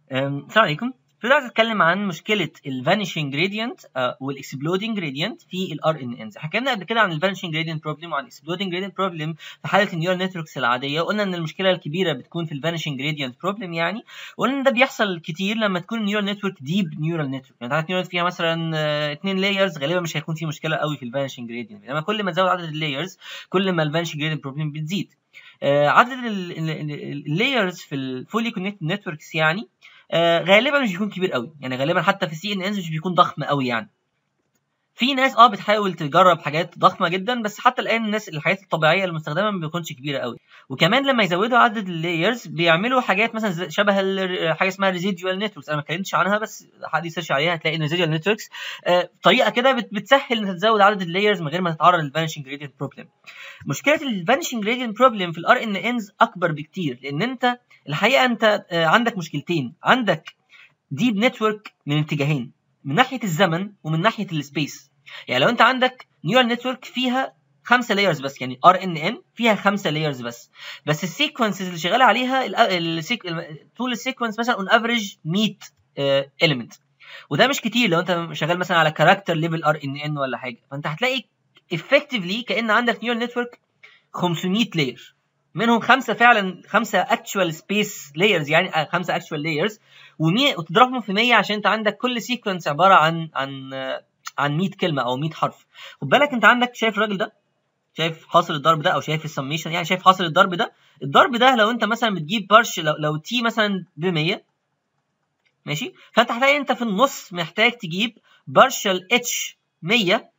أم، السلام عليكم في عايز اتكلم عن مشكله الفانيشنج جريدينت والاكسبلودنج جريدينت في الار ان انز حكينا قبل كده عن الفانيشنج جريدينت بروبلم وعن الاكسبلودنج جريدينت بروبلم في حاله النيورال نتوركس العاديه وقلنا ان المشكله الكبيره بتكون في الفانيشنج جريدينت بروبلم يعني وقلنا ان ده بيحصل كتير لما تكون النيورال نتورك ديب نيورال نتورك يعني عندك نيورال فيها مثلا اثنين لايرز غالبا مش هيكون في مشكله قوي في الفانيشنج جريدينت انما كل ما تزود عدد اللايرز كل ما الفانيشنج جريدينت بروبلم بتزيد آه، عدد اللايرز في الفولي كونكتد نتوركس يعني آه، غالبا مش بيكون كبير قوي يعني غالبا حتى في السي ان انز مش بيكون ضخم قوي يعني في ناس اه بتحاول تجرب حاجات ضخمه جدا بس حتى الان الناس الحاجات الطبيعيه المستخدمه ما بتكونش كبيره قوي وكمان لما يزودوا عدد اللايرز بيعملوا حاجات مثلا زي- شبه ال- حاجه اسمها ريزيدوال نتوركس انا ما اتكلمتش عنها بس حد يسيرش عليها هتلاقي ان ريزيدوال نتوركس طريقه كده بت- بتسهل انك تزود عدد اللايرز من غير ما تتعرض للفانشنج جريدينت بروبلم مشكله الفانشنج جريدينت بروبلم في الار ان انز اكبر بكتير لان انت الحقيقه انت آه، عندك مشكلتين عندك ديب نتورك من اتجاهين من ناحيه الزمن ومن ناحيه السبيس يعني لو انت عندك نيورال نتورك فيها خمسه لايرز بس يعني ار ان ان فيها خمسه لايرز بس بس السيكونسز اللي شغاله عليها ال- السيك- طول السيكونس مثلا اون افريج 100 اليمنت وده مش كتير لو انت شغال مثلا على كاركتر ليفل ار ان ان ولا حاجه فانت هتلاقي افكتفلي كان عندك نيورال نتورك 500 لاير منهم خمسه فعلا خمسه اكشوال سبيس لايرز يعني آه، خمسه اكشوال لايرز و100 وتضربهم في 100 عشان انت عندك كل سيكونس عباره عن عن آه، عن 100 كلمه او 100 حرف خد بالك انت عندك شايف الراجل ده شايف حاصل الضرب ده او شايف السميشن يعني شايف حاصل الضرب ده الضرب ده لو انت مثلا بتجيب برش لو, لو تي مثلا ب 100 ماشي فانت هتلاقي انت في النص محتاج تجيب بارشل اتش 100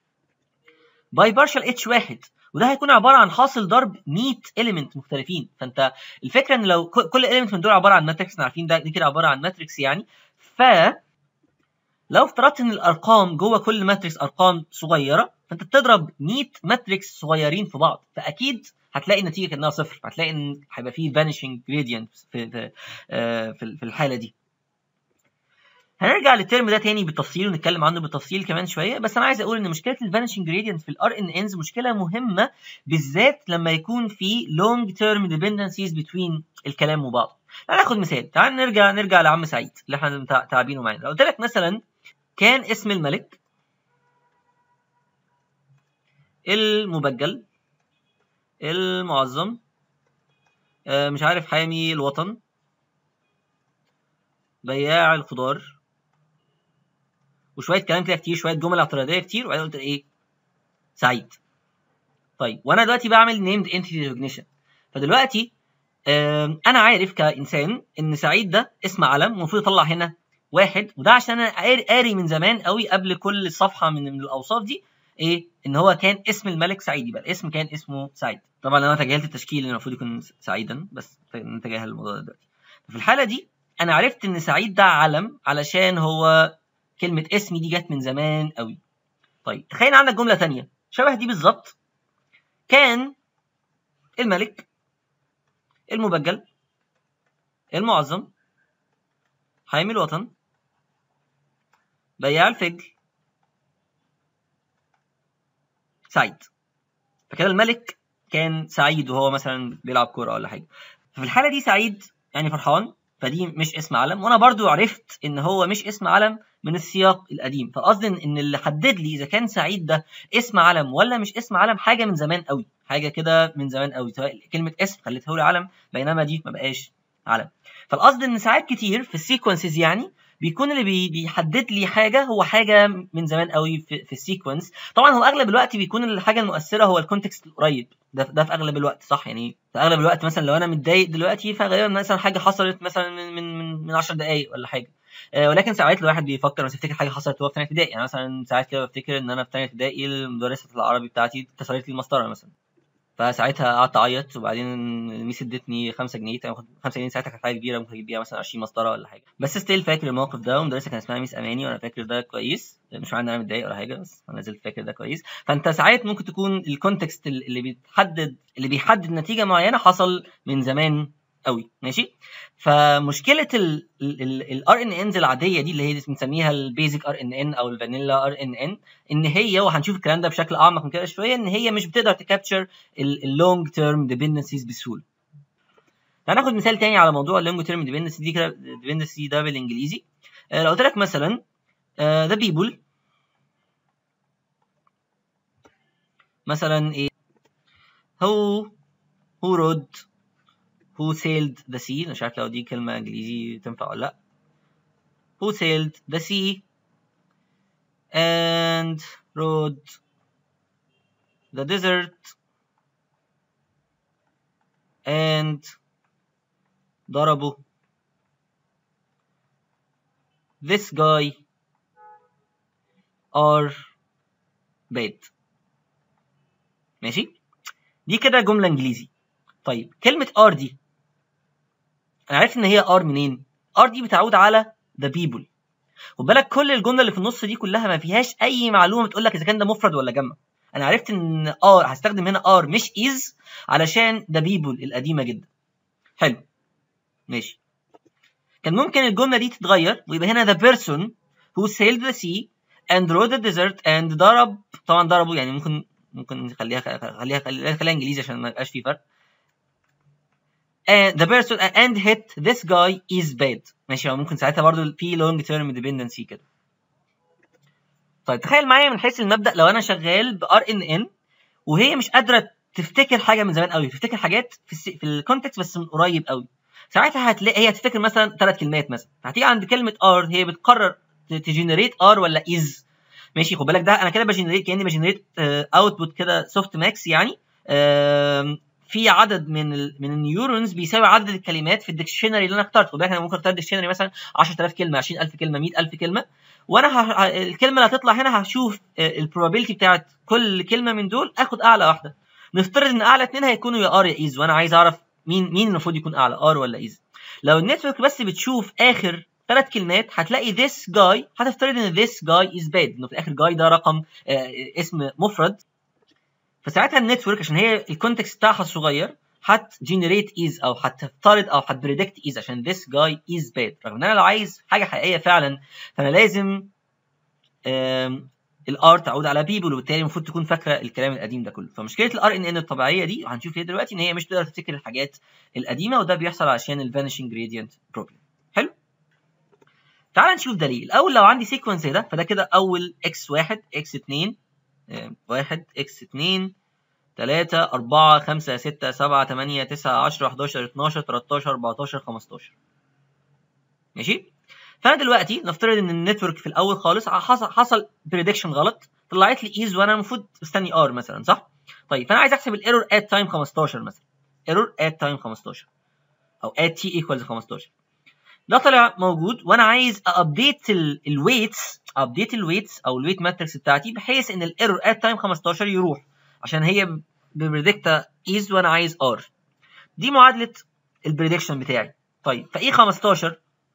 باي بارشل اتش واحد وده هيكون عباره عن حاصل ضرب 100 اليمنت مختلفين فانت الفكره ان لو ك- كل اليمنت من دول عباره عن ماتريكس احنا عارفين ده دي كده عباره عن ماتريكس يعني ف لو افترضت ان الارقام جوه كل ماتريكس ارقام صغيره فانت بتضرب 100 ماتريكس صغيرين في بعض فاكيد هتلاقي النتيجه كانها صفر هتلاقي ان هيبقى فيه فانيشنج جريدينت في في آه، في في الحاله دي هنرجع للترم ده تاني بالتفصيل ونتكلم عنه بالتفصيل كمان شويه بس انا عايز اقول ان مشكله الفانيشنج جريدينت في الار ان انز مشكله مهمه بالذات لما يكون في لونج تيرم ديبندنسيز بتوين الكلام وبعضه تعال ناخد مثال تعال نرجع نرجع لعم سعيد اللي احنا متع- تعبينه معانا لو قلت لك مثلا كان اسم الملك المبجل المعظم آه، مش عارف حامي الوطن بياع الخضار وشويه كلام كده كتير شويه جمل اعتراضيه كتير وبعدين قلت ايه سعيد طيب وانا دلوقتي بعمل نيمد انتيتي ريكوجنيشن فدلوقتي آم، انا عارف كانسان ان سعيد ده اسم علم المفروض اطلع هنا واحد وده عشان انا قاري قاري من زمان قوي قبل كل صفحه من من الاوصاف دي ايه ان هو كان اسم الملك سعيد يبقى الاسم كان اسمه سعيد طبعا انا تجاهلت التشكيل اللي المفروض يكون سعيدا بس نتجاهل الموضوع ده دلوقتي في الحاله دي انا عرفت ان سعيد ده علم علشان هو كلمه اسمي دي جت من زمان قوي طيب تخيل عندك جمله تانية شبه دي بالظبط كان الملك المبجل المعظم حامي الوطن بياع الفجل سعيد فكده الملك كان سعيد وهو مثلا بيلعب كوره ولا حاجه ففي الحاله دي سعيد يعني فرحان فدي مش اسم علم وانا برضو عرفت ان هو مش اسم علم من السياق القديم فقصدي ان اللي حدد لي اذا كان سعيد ده اسم علم ولا مش اسم علم حاجه من زمان قوي حاجه كده من زمان قوي سواء كلمه اسم خليتها لي علم بينما دي ما بقاش علم فالقصد ان ساعات كتير في السيكونسز يعني بيكون اللي بي- بيحدد لي حاجه هو حاجه من زمان قوي في, في السيكونس طبعا هو اغلب الوقت بيكون الحاجه المؤثره هو الكونتكست القريب ده ده في اغلب الوقت صح يعني في اغلب الوقت مثلا لو انا متضايق دلوقتي فغالبا مثلا حاجه حصلت مثلا من من من, من 10 دقائق ولا حاجه آه، ولكن ساعات الواحد بيفكر مثلا يفتكر حاجه حصلت وهو في ثانيه ابتدائي يعني مثلا ساعات كده بفتكر ان انا في ثانيه ابتدائي المدرسه العربي بتاعتي كسرت لي المسطره مثلا فساعتها قعدت اعيط وبعدين الميس ادتني 5 جنيه 5 جنيه ساعتها كانت حاجه كبيره ممكن اجيب بيها مثلا 20 مسطره ولا حاجه بس ستيل فاكر الموقف ده والمدرسه كان اسمها ميس اماني وانا فاكر ده كويس مش معنى ان انا متضايق ولا حاجه بس انا زلت فاكر ده كويس فانت ساعات ممكن تكون الكونتكست اللي بيتحدد اللي بيحدد نتيجه معينه حصل من زمان قوي ماشي فمشكله الار ان انز العاديه دي اللي هي بنسميها البيزك ار ان ان او الفانيلا ار ان ان ان هي وهنشوف الكلام ده بشكل اعمق من كده شويه ان هي مش بتقدر تكابتشر اللونج تيرم ديبندنسيز بسهوله هناخد مثال تاني على موضوع اللونج تيرم ديبندنسي دي كده ديبندنسي ده بالانجليزي آه، لو قلت لك مثلا آه، the people مثلا ايه who who rode who sailed the sea مش عارف لو دي كلمة انجليزي تنفع ولا لا who sailed the sea and rode the desert and ضربوا this guy are bad ماشي دي كده جملة انجليزي طيب كلمة are دي انا عرفت ان هي are منين are دي بتعود على the people خد بالك كل الجملة اللي في النص دي كلها ما فيهاش اي معلومة بتقول لك اذا كان ده مفرد ولا جمع انا عرفت ان are هستخدم هنا are مش is علشان the people القديمة جدا حلو ماشي كان ممكن الجملة دي تتغير ويبقى هنا the person who sailed the sea and rode the desert and ضرب طبعا ضربوا يعني ممكن ممكن نخليها خليها خليها, خليها انجليزي عشان ما يبقاش في فرق and the person and hit this guy is bad ماشي ممكن ساعتها برضو في long term dependency كده طيب تخيل معايا من حيث المبدا لو انا شغال ب RNN وهي مش قادره تفتكر حاجه من زمان قوي تفتكر حاجات في الس... في الكونتكست بس من قريب قوي ساعتها هتلاقي هي هتفتكر مثلا ثلاث كلمات مثلا هتيجي عند كلمه ار هي بتقرر تجنريت ار ولا از ماشي خد بالك ده انا كده بجنريت كاني بجنريت اوتبوت كده سوفت ماكس يعني في عدد من ال من النيورونز بيساوي عدد الكلمات في الديكشنري اللي انا اخترته خد بالك انا ممكن اختار ديكشنري مثلا 10000 كلمه 20000 كلمه 100000 كلمه وانا ه... الكلمه اللي هتطلع هنا هشوف البروبابيلتي بتاعت كل كلمه من دول اخد اعلى واحده نفترض ان اعلى اثنين هيكونوا يا ار يا از وانا عايز اعرف مين مين المفروض يكون اعلى ار ولا از لو النتورك بس بتشوف اخر ثلاث كلمات هتلاقي this guy هتفترض ان this guy is bad انه في الاخر guy ده رقم آه اسم مفرد فساعتها النتورك عشان هي الكونتكست بتاعها صغير هت generate is او هتفترض او هتبريدكت is عشان this guy is bad رغم ان انا لو عايز حاجه حقيقيه فعلا فانا لازم الار تعود على بيبل وبالتالي المفروض تكون فاكره الكلام القديم ده كله فمشكله الار ان ان الطبيعيه دي وهنشوف ايه دلوقتي ان هي مش تقدر تفتكر الحاجات القديمه وده بيحصل عشان الفانيشنج جريدينت بروبلم حلو تعال نشوف ده ليه الاول لو عندي سيكونس ده فده كده اول اكس 1 اكس 2 1 اكس 2 3 4 5 6 7 8 9 10 11 12 13 14 15 ماشي فانا دلوقتي نفترض ان النتورك في الاول خالص حصل حصل بريدكشن غلط طلعت لي ايز وانا المفروض مستني ار مثلا صح طيب فانا عايز احسب الايرور ات تايم 15 مثلا ايرور ات تايم 15 او ات تي ايكوالز 15 ده طلع موجود وانا عايز ابديت الويتس ابديت الويتس او الويت ماتريكس بتاعتي بحيث ان الايرور ات تايم 15 يروح عشان هي ببريدكت ايز وانا عايز ار دي معادله البريدكشن بتاعي طيب فايه 15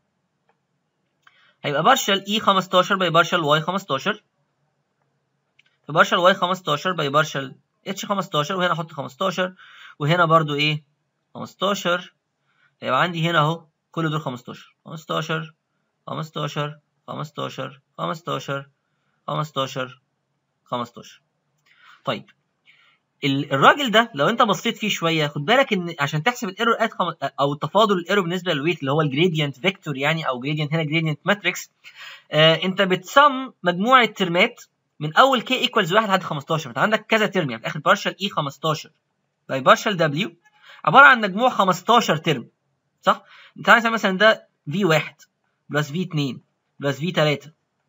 هيبقى بارشل اي 15 باي بارشل واي 15 فبارشل واي 15 باي بارشل اتش 15 وهنا احط 15 وهنا برضو ايه 15 هيبقى عندي هنا اهو كل دول 15 15 15 15 15 15 15 طيب الراجل ده لو انت بصيت فيه شويه خد بالك ان عشان تحسب الايرور ات خم... او التفاضل الايرور بالنسبه للويت اللي هو الجريدينت فيكتور يعني او جريدينت هنا جريدينت ماتريكس آه انت بتسم مجموع الترمات من اول k ايكوالز 1 لحد 15 انت عندك كذا ترم يعني في الاخر بارشل اي 15 باي بارشل دبليو عباره عن مجموع 15 ترم صح؟ انت عايز مثلا ده في 1 بلس في 2 بلس في 3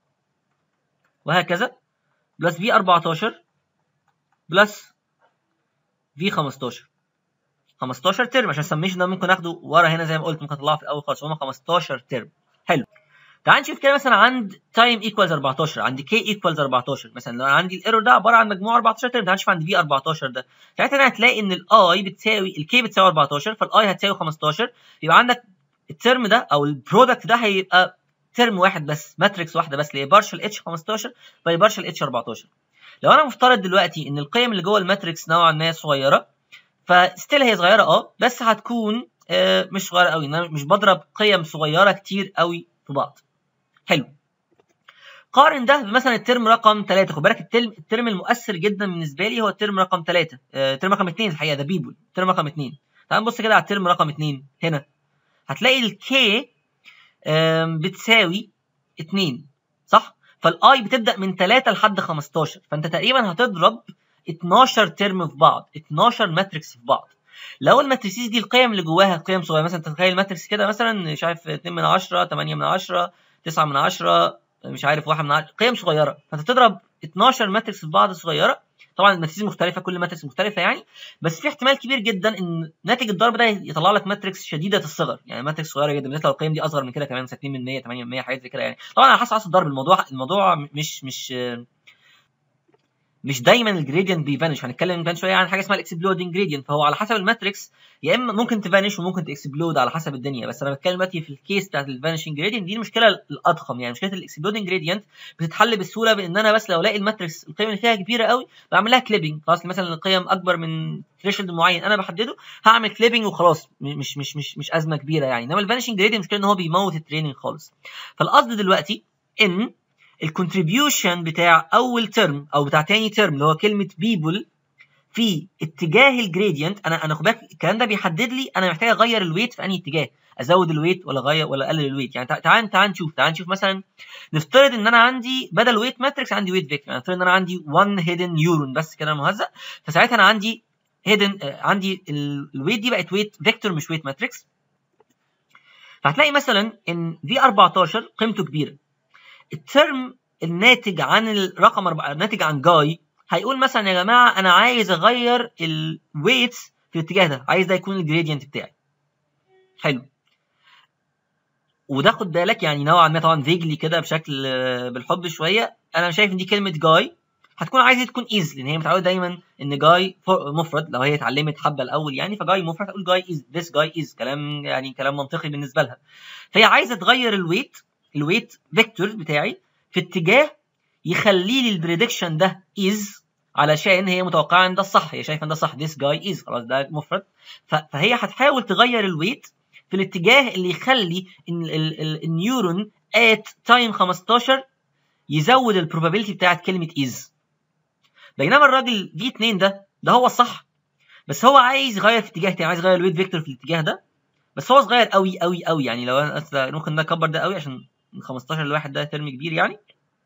وهكذا بلس في 14 بلس في 15 15 ترم عشان السميشن ده ممكن اخده ورا هنا زي ما قلت ممكن اطلعه في الاول خالص هما 15 ترم حلو تعال نشوف كده مثلا عند تايم ايكوالز 14 عند كي ايكوالز 14 مثلا لو انا عندي الايرور ده عباره عن مجموع 14 ترم تعال نشوف عند في 14 ده ساعتها هتلاقي ان الاي بتساوي الكي بتساوي 14 فالاي هتساوي 15 يبقى عندك الترم ده او البرودكت ده هيبقى ترم واحد بس ماتريكس واحده بس اللي هي بارشل اتش 15 باي بارشل اتش 14 لو انا مفترض دلوقتي ان القيم اللي جوه الماتريكس نوعا ما صغيره فستيل هي صغيره اه بس هتكون آه مش صغيره قوي انا مش بضرب قيم صغيره كتير قوي في بعض حلو قارن ده بمثلا الترم رقم 3 خد بالك الترم الترم المؤثر جدا بالنسبه لي هو الترم رقم 3 آه الترم رقم 2 الحقيقه ده بيبول الترم رقم 2 تعال نبص كده على الترم رقم 2 هنا هتلاقي الكي بتساوي 2 صح فالاي بتبدا من 3 لحد 15 فانت تقريبا هتضرب 12 ترم في بعض 12 ماتريكس في بعض لو الماتريسيز دي القيم اللي جواها قيم صغيره مثلا تتخيل ماتريكس كده مثلا مش عارف 2 من 10 8 من 10 9 من 10 مش عارف 1 من 10 قيم صغيره فانت تضرب 12 ماتريكس في بعض صغيره طبعا الماتريسيز مختلفه كل ماتريكس مختلفه يعني بس في احتمال كبير جدا ان ناتج الضرب ده يطلع لك ماتريكس شديده الصغر يعني ماتريكس صغيره جدا بالذات لو القيم دي اصغر من كده كمان 60 من 100 8 من 100 حاجات زي كده يعني طبعا على حسب عدد الضرب الموضوع الموضوع مش مش مش دايما الجريدينت بيفانش هنتكلم كمان شويه عن حاجه اسمها الاكسبلودنج جريدينت فهو على حسب الماتريكس يا اما ممكن تفانش وممكن تكسبلود على حسب الدنيا بس انا بتكلم دلوقتي في الكيس بتاعت الفانشنج جريدينت دي المشكله الاضخم يعني مشكله الاكسبلودنج جريدينت بتتحل بسهوله بان انا بس لو الاقي الماتريكس القيم اللي فيها كبيره قوي بعمل لها كليبنج خلاص مثلا القيم اكبر من ثريشولد معين انا بحدده هعمل كليبنج وخلاص مش مش مش مش ازمه كبيره يعني انما الفانشنج جريدينت المشكله ان هو بيموت التريننج خالص فالقصد دلوقتي ان الكونتريبيوشن بتاع اول ترم او بتاع تاني ترم اللي هو كلمه بيبل في اتجاه الجريدينت انا انا خد بالك الكلام ده بيحدد لي انا محتاج اغير الويت في انهي اتجاه ازود الويت ولا اغير ولا اقلل الويت يعني تعال تعال نشوف تعال نشوف مثلا نفترض ان انا عندي بدل ويت ماتريكس عندي ويت فيكتور يعني نفترض ان انا عندي 1 هيدن نيورون بس كده مهزأ فساعتها انا عندي هيدن عندي الويت دي بقت ويت فيكتور مش ويت ماتريكس فهتلاقي مثلا ان في 14 قيمته كبيره الترم الناتج عن الرقم أربعة الناتج عن جاي هيقول مثلا يا جماعه انا عايز اغير الويتس في الاتجاه ده عايز ده يكون الجريدينت بتاعي حلو وده خد بالك يعني نوعا ما طبعا فيجلي كده بشكل بالحب شويه انا شايف ان دي كلمه جاي هتكون عايزه تكون ايز لان هي متعوده دايما ان جاي مفرد لو هي اتعلمت حبه الاول يعني فجاي مفرد تقول جاي از ذس جاي از كلام يعني كلام منطقي بالنسبه لها فهي عايزه تغير الويت الويت فيكتور بتاعي في اتجاه يخلي لي البريدكشن ده از علشان هي متوقعه ان ده الصح هي شايفه ان ده صح this guy is خلاص ده مفرد فهي هتحاول تغير الويت في الاتجاه اللي يخلي ان النيورون at time 15 يزود البروبابيلتي بتاعت كلمه is بينما الراجل في 2 ده ده هو الصح بس هو عايز يغير في اتجاه تاني عايز يغير الويت فيكتور في الاتجاه ده بس هو صغير قوي قوي قوي يعني لو انا ممكن نكبر ده قوي عشان من 15 لواحد ده ترم كبير يعني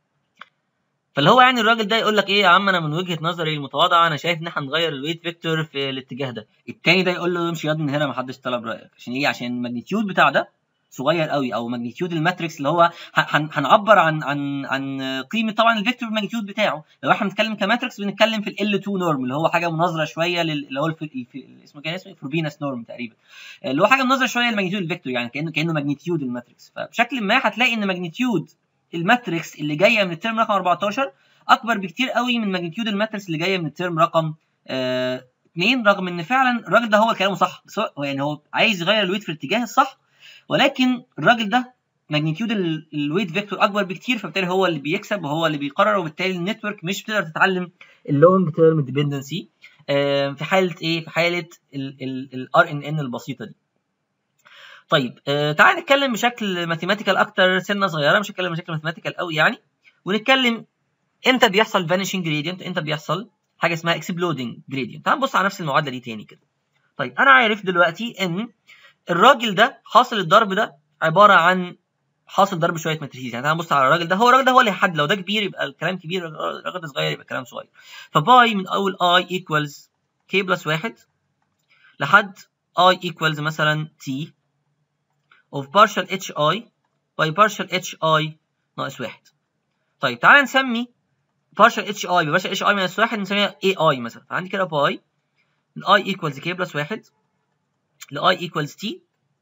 فاللي هو يعني الراجل ده يقول لك ايه يا عم انا من وجهه نظري المتواضعه انا شايف ان احنا نغير الويت فيكتور في الاتجاه ده التاني ده يقول له امشي ياض من هنا ما حدش طلب رايك عشان ايه عشان الماجنتيود بتاع ده صغير قوي او ماجنتيود الماتريكس اللي هو هنعبر عن عن عن قيمه طبعا الفيكتور الماجنتيود بتاعه لو احنا بنتكلم كماتريكس بنتكلم في ال 2 نورم اللي هو حاجه مناظره شويه اللي هو اسمه كان اسمه فوربينس نورم تقريبا اللي هو حاجه مناظره شويه للماجنتيود الفيكتور يعني كانه كانه ماجنتيود الماتريكس فبشكل ما هتلاقي ان ماجنتيود الماتريكس اللي جايه من الترم رقم 14 اكبر بكتير قوي من ماجنتيود الماتريكس اللي جايه من الترم رقم 2 آه رغم ان فعلا الراجل ده هو كلامه صح بس هو يعني هو عايز يغير الويت في الاتجاه الصح ولكن الراجل ده ماجنتيود الويت فيكتور اكبر بكتير فبالتالي هو اللي بيكسب وهو اللي بيقرر وبالتالي النتورك مش بتقدر تتعلم اللونج تيرم ديبندنسي في حاله ايه في حاله الار ان ان البسيطه دي طيب آه تعال نتكلم بشكل ماثيماتيكال اكتر سنه صغيره مش هنتكلم بشكل ماثيماتيكال قوي يعني ونتكلم امتى بيحصل فانيشنج جريدينت امتى بيحصل حاجه اسمها اكسبلودنج جريدينت تعال نبص على نفس المعادله دي تاني كده طيب انا عارف دلوقتي ان الراجل ده حاصل الضرب ده عباره عن حاصل ضرب شويه ماتريسيز يعني تعال نبص على الراجل ده هو الراجل ده هو اللي هيحدد لو ده كبير يبقى الكلام كبير الراجل ده صغير يبقى الكلام صغير فباي من اول اي ايكوالز كي بلس واحد لحد اي ايكوالز مثلا تي of partial hi by partial hi ناقص واحد طيب تعالى نسمي partial hi ببارشال hi minus واحد نسميها ai مثلا فعندي كده باي من i equals k بلس واحد ل i equals t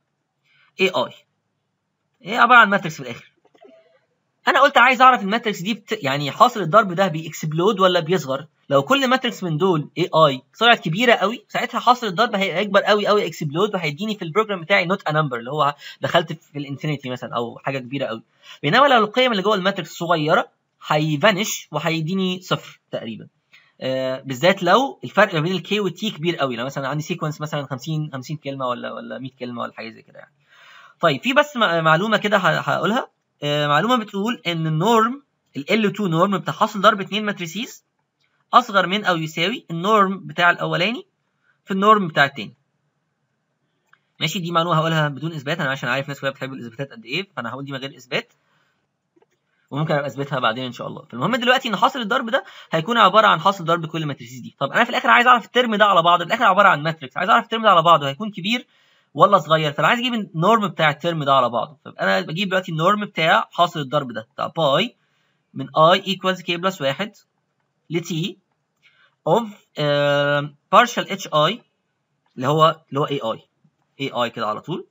ai هي عبارة عن ماتريكس في الآخر أنا قلت عايز أعرف الماتريكس دي بت... يعني حاصل الضرب ده بيكسبلود ولا بيصغر لو كل ماتريكس من دول اي اي طلعت كبيره قوي ساعتها حاصل الضرب هيكبر قوي قوي اكسبلود وهيديني في البروجرام بتاعي نوت ا نمبر اللي هو دخلت في الانفينيتي مثلا او حاجه كبيره قوي بينما لو القيم اللي جوه الماتريكس صغيره هيفانش وهيديني صفر تقريبا آه بالذات لو الفرق ما بين الكي والتي كبير قوي لو مثلا عندي سيكونس مثلا 50 50 كلمه ولا ولا 100 كلمه ولا حاجه زي كده يعني طيب في بس معلومه كده هقولها آه معلومه بتقول ان النورم ال L2 نورم بتاع حاصل ضرب اتنين ماتريسيز اصغر من او يساوي النورم بتاع الاولاني في النورم بتاع التاني ماشي دي معلومه هقولها بدون اثبات انا عشان عارف ناس كلها بتحب الاثباتات قد ايه فانا هقول دي من غير اثبات وممكن ابقى اثبتها بعدين ان شاء الله فالمهم دلوقتي ان حاصل الضرب ده هيكون عباره عن حاصل ضرب كل الماتريسز دي طب انا في الاخر عايز اعرف الترم ده على بعضه في الاخر عباره عن ماتريكس عايز اعرف الترم ده على بعضه هيكون كبير ولا صغير فانا عايز اجيب النورم بتاع الترم ده على بعضه طب انا بجيب دلوقتي النورم بتاع حاصل الضرب ده بتاع باي من i equals k بلس 1 ل t of uh, partial hi اللي هو اللي هو ai ai كده على طول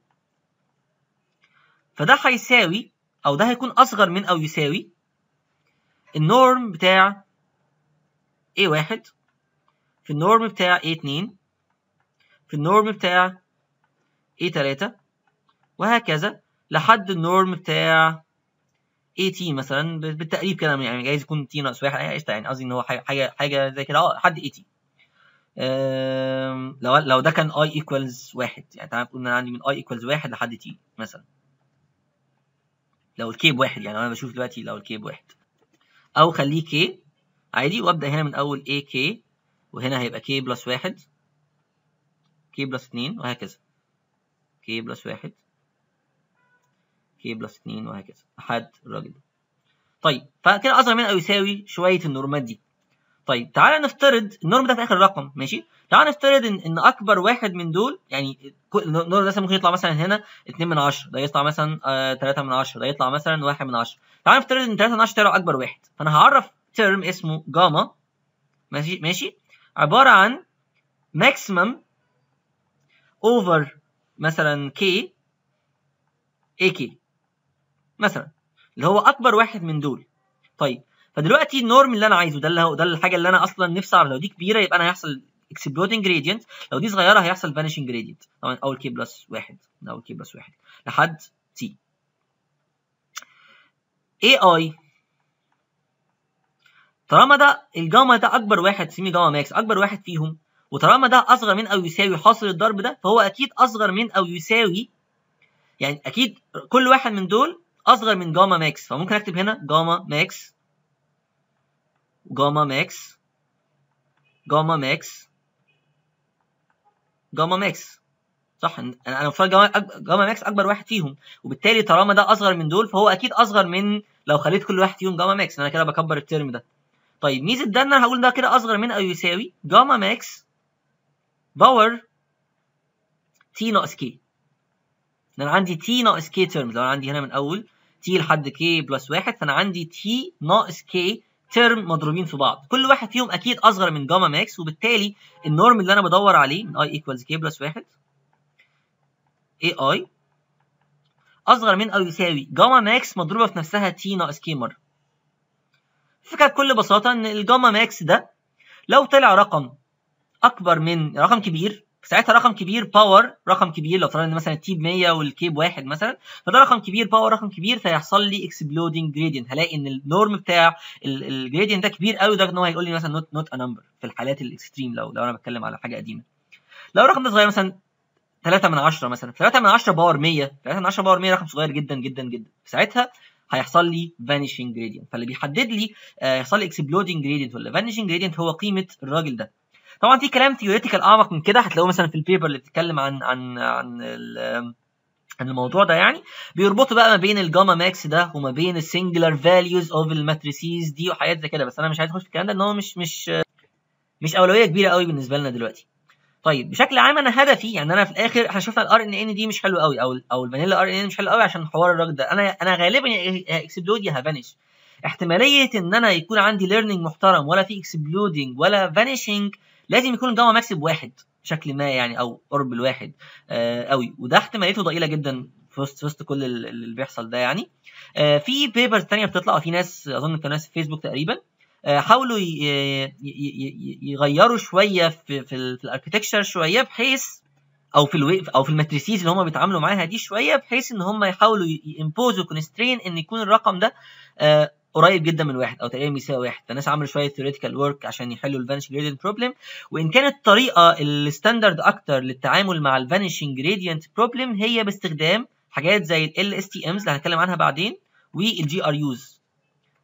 فده هيساوي او ده هيكون اصغر من او يساوي النورم بتاع A1 في النورم بتاع A2 في النورم بتاع A3 وهكذا لحد النورم بتاع AT مثلا بالتقريب كده يعني جايز يكون T ناقص واحد يعني قشطه يعني قصدي ان هو حاجه حاجه زي كده اه لحد AT لو لو ده كان I equals واحد يعني تعالى نقول ان انا عندي من I equals واحد لحد T مثلا لو الكي بواحد يعني انا بشوف دلوقتي لو الكي بواحد او خليه كي عادي وابدا هنا من اول اي كي وهنا هيبقى كي بلس واحد كي بلس اتنين وهكذا كي بلس واحد كي بلس اتنين وهكذا لحد الراجل ده طيب فكده اصغر من او يساوي شويه النورمات دي طيب تعالى نفترض النورم ده في اخر رقم ماشي تعالى نفترض ان, إن اكبر واحد من دول يعني النورم ده ممكن يطلع مثلا هنا 2 من 10 ده يطلع مثلا آه 3 من 10 ده يطلع مثلا 1 من 10 تعالى نفترض ان 3 من 10 طلع اكبر واحد فانا هعرف ترم اسمه جاما ماشي ماشي عباره عن ماكسيمم اوفر مثلا كي اي كي مثلا اللي هو اكبر واحد من دول طيب فدلوقتي النورم اللي انا عايزه ده اللي هو ده الحاجه اللي انا اصلا نفسي اعرف لو دي كبيره يبقى انا هيحصل اكسبلودنج جريدينت لو دي صغيره هيحصل فانيشنج جريدينت طبعا اول كي بلس واحد اول كي بلس واحد لحد تي اي اي طالما ده الجاما ده اكبر واحد سمي جاما ماكس اكبر واحد فيهم وطالما ده اصغر من او يساوي حاصل الضرب ده فهو اكيد اصغر من او يساوي يعني اكيد كل واحد من دول اصغر من جاما ماكس فممكن اكتب هنا جاما ماكس جاما ماكس جاما ماكس جاما ماكس صح انا انا مفترض جاما, جاما ماكس اكبر واحد فيهم وبالتالي طالما ده اصغر من دول فهو اكيد اصغر من لو خليت كل واحد فيهم جاما ماكس انا كده بكبر الترم ده طيب ميزه ده ان انا هقول ده كده اصغر من او يساوي جاما ماكس باور تي ناقص كي انا عندي تي ناقص كي ترمز لو انا عندي هنا من اول تي لحد كي بلس واحد فانا عندي تي ناقص كي ترم مضروبين في بعض كل واحد فيهم اكيد اصغر من جاما ماكس وبالتالي النورم اللي انا بدور عليه من اي ايكوالز كي بلس واحد اي اي اصغر من او يساوي جاما ماكس مضروبه في نفسها تي ناقص كي مره الفكره بكل بساطه ان الجاما ماكس ده لو طلع رقم اكبر من رقم كبير ساعتها رقم كبير باور رقم كبير لو فرضنا مثلا التي ب 100 والكي بواحد مثلا فده رقم كبير باور رقم كبير فيحصل لي اكسبلودنج جريدينت هلاقي ان النورم بتاع الجريدينت ده كبير قوي لدرجه ان هو هيقول لي مثلا نوت نوت ا نمبر في الحالات الاكستريم لو لو انا بتكلم على حاجه قديمه لو الرقم ده صغير مثلا 3 من 10 مثلا 3 من 10 باور 100 3 من 10 باور 100 رقم صغير جدا جدا جدا ساعتها هيحصل لي vanishing gradient فاللي بيحدد لي هيحصل لي exploding gradient ولا vanishing gradient هو قيمه الراجل ده طبعا في كلام ثيوريتيكال اعمق من كده هتلاقوه مثلا في البيبر اللي بتتكلم عن عن عن عن الموضوع ده يعني بيربطوا بقى ما بين الجاما ماكس ده وما بين السنجلر فاليوز اوف الماتريسيز دي وحاجات زي كده بس انا مش عايز اخش في الكلام ده ان هو مش مش مش اولويه كبيره قوي بالنسبه لنا دلوقتي طيب بشكل عام انا هدفي يعني انا في الاخر احنا شفنا الار ان ان دي مش حلو قوي او او الفانيلا ار ان ان مش حلو قوي عشان حوار الراجل ده انا انا غالبا يا اكسبلود يا هفانش احتماليه ان انا يكون عندي ليرنينج محترم ولا في اكسبلودنج ولا فانيشنج لازم يكون الجاما ماكس بواحد بشكل ما يعني او قرب الواحد آه قوي وده احتماليته ضئيله جدا في وسط وسط كل اللي بيحصل ده يعني آه في بيبرز تانية بتطلع وفي ناس اظن كان ناس في فيسبوك تقريبا آه حاولوا يغيروا شويه في في, الاركتكتشر شويه بحيث او في الوي او في الماتريسيز اللي هم بيتعاملوا معاها دي شويه بحيث ان هم يحاولوا يمبوزوا كونسترين ان يكون الرقم ده آه قريب جدا من واحد او تقريبا بيساوي واحد فالناس عملوا شويه theoretical ورك عشان يحلوا الفانيشنج جريدينت بروبلم وان كانت الطريقه الستاندرد اكتر للتعامل مع الفانيشنج جريدينت بروبلم هي باستخدام حاجات زي ال اس تي امز اللي هنتكلم عنها بعدين والجي ار يوز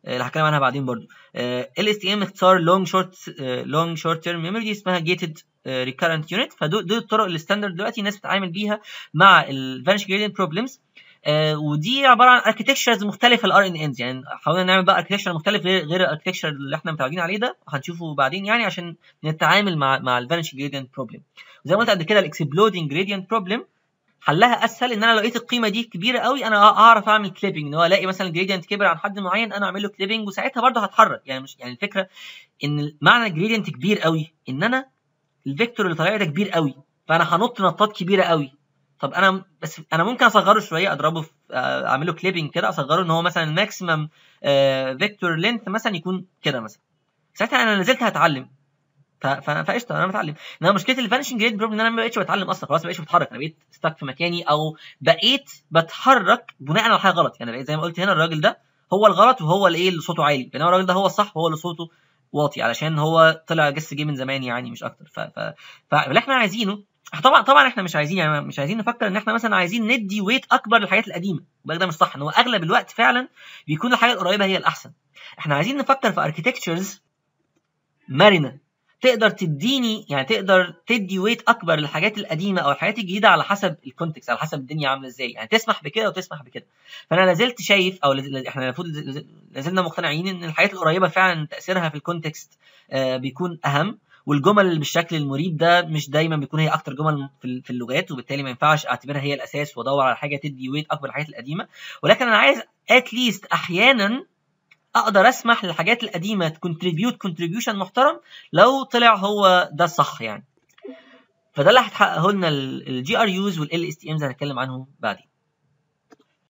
اللي هتكلم عنها بعدين برضو ال اس تي ام اختصار لونج شورت لونج شورت تيرم ميموري اسمها جيتد ريكارنت يونت فدول دول الطرق الستاندرد دلوقتي الناس بتتعامل بيها مع الفانش جريدينت بروبلمز آه ودي عباره عن اركتكتشرز مختلفه الار ان انز يعني حاولنا نعمل بقى اركتكتشر مختلف غير غير الاركتكتشر اللي احنا متعودين عليه ده هنشوفه بعدين يعني عشان نتعامل مع مع الفانش جريدينت بروبلم زي ما قلت قبل كده الاكسبلودنج جريدينت بروبلم حلها اسهل ان انا لو لقيت القيمه دي كبيره قوي انا اعرف اعمل كليبنج ان هو الاقي مثلا الجريدينت كبر عن حد معين انا اعمل له كليبنج وساعتها برضه هتحرك يعني مش يعني الفكره ان معنى الجريدينت كبير قوي ان انا الفيكتور اللي طالع ده كبير قوي فانا هنط نطات كبيره قوي طب انا بس انا ممكن اصغره شويه اضربه في اعمل له كليبنج كده اصغره ان هو مثلا الماكسيمم فيكتور لينث مثلا يكون كده مثلا ساعتها انا نزلت هتعلم فقشطه انا بتعلم انما مشكله الفانشنج جريد بروبلم ان انا ما بقتش بتعلم اصلا خلاص ما بقتش بتحرك انا بقيت ستاك في مكاني او بقيت بتحرك بناء على حاجه غلط يعني بقيت زي ما قلت هنا الراجل ده هو الغلط وهو اللي ايه اللي صوته عالي بينما الراجل ده هو الصح وهو اللي صوته واطي علشان هو طلع جس جه من زمان يعني مش اكتر ف... ف... فاللي احنا عايزينه طبعا طبعا احنا مش عايزين يعني مش عايزين نفكر ان احنا مثلا عايزين ندي ويت اكبر للحاجات القديمه ده مش صح ان هو اغلب الوقت فعلا بيكون الحاجه القريبه هي الاحسن احنا عايزين نفكر في اركتكتشرز مرنه تقدر تديني يعني تقدر تدي ويت اكبر للحاجات القديمه او الحاجات الجديده على حسب الكونتكست على حسب الدنيا عامله ازاي يعني تسمح بكده وتسمح بكده فانا لازلت شايف او لازل احنا المفروض لازلنا مقتنعين ان الحاجات القريبه فعلا تاثيرها في الكونتكست آه بيكون اهم والجمل بالشكل المريب ده مش دايما بيكون هي اكتر جمل في اللغات وبالتالي ما ينفعش اعتبرها هي الاساس وادور على حاجه تدي ويت اكبر للحاجات القديمه ولكن انا عايز اتليست احيانا اقدر اسمح للحاجات القديمه تكونتريبيوت كونتريبيوشن محترم لو طلع هو ده الصح يعني فده اللي هتحققه لنا الجي ار يوز والال اس تي امز هنتكلم عنهم بعدين